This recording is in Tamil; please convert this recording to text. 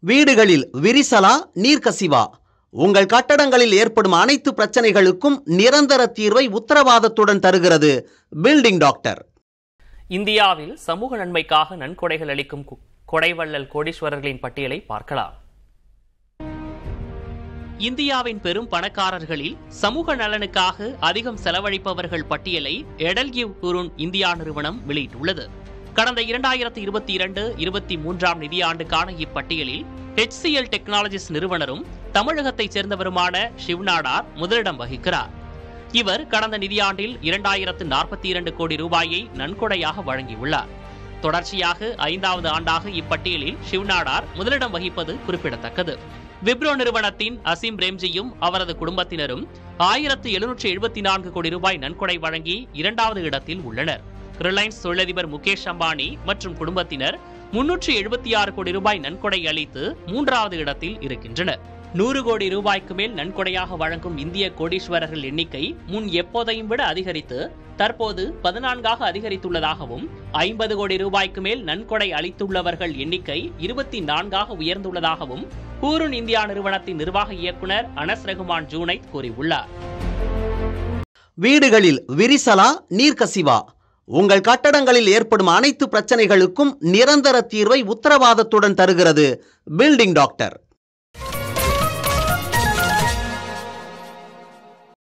வீடுகளில் விரிசலா நீர்க்கசிவா உங்கள் கட்டடங்களில் ஏற்படும் அனைத்து பிரச்சனைகளுக்கும் நிரந்தர தீர்வை உத்தரவாதத்துடன் தருகிறது பில்டிங் டாக்டர் இந்தியாவில் சமூக நன்மைக்காக நன்கொடைகள் அளிக்கும் கு- கொடைவள்ளல் கோடீஸ்வரர்களின் பட்டியலை பார்க்கலாம் இந்தியாவின் பெரும் பணக்காரர்களில் சமூக நலனுக்காக அதிகம் செலவழிப்பவர்கள் பட்டியலை எடல்கிவ் குருன் இந்தியா நிறுவனம் வெளியிட்டுள்ளது கடந்த இரண்டாயிரத்தி இருபத்தி இரண்டு இருபத்தி மூன்றாம் நிதியாண்டுக்கான இப்பட்டியலில் HCL டெக்னாலஜிஸ் நிறுவனரும் தமிழகத்தைச் சேர்ந்தவருமான ஷிவ்நாடார் முதலிடம் வகிக்கிறார் இவர் கடந்த நிதியாண்டில் இரண்டாயிரத்து நாற்பத்தி இரண்டு கோடி ரூபாயை நன்கொடையாக வழங்கியுள்ளார் தொடர்ச்சியாக ஐந்தாவது ஆண்டாக இப்பட்டியலில் ஷிவ்நாடார் முதலிடம் வகிப்பது குறிப்பிடத்தக்கது விப்ரோ நிறுவனத்தின் அசீம் பிரேம்ஜியும் அவரது குடும்பத்தினரும் ஆயிரத்து எழுநூற்று எழுபத்தி நான்கு கோடி ரூபாய் நன்கொடை வழங்கி இரண்டாவது இடத்தில் உள்ளனர் ரிலையன்ஸ் தொழிலதிபர் முகேஷ் அம்பானி மற்றும் குடும்பத்தினர் முன்னூற்று எழுபத்தி ஆறு கோடி ரூபாய் நன்கொடை அளித்து மூன்றாவது இடத்தில் இருக்கின்றனர் நூறு கோடி ரூபாய்க்கு மேல் நன்கொடையாக வழங்கும் இந்திய கோடீஸ்வரர்கள் எண்ணிக்கை முன் எப்போதையும் விட அதிகரித்து தற்போது பதினான்காக அதிகரித்துள்ளதாகவும் ஐம்பது கோடி ரூபாய்க்கு மேல் நன்கொடை அளித்துள்ளவர்கள் எண்ணிக்கை இருபத்தி நான்காக உயர்ந்துள்ளதாகவும் ஹூருன் இந்தியா நிறுவனத்தின் நிர்வாக இயக்குனர் அனஸ் ரகுமான் ஜூனைத் கூறியுள்ளார் வீடுகளில் விரிசலா நீர்க்கசிவா உங்கள் கட்டடங்களில் ஏற்படும் அனைத்து பிரச்சனைகளுக்கும் நிரந்தர தீர்வை உத்தரவாதத்துடன் தருகிறது பில்டிங் டாக்டர்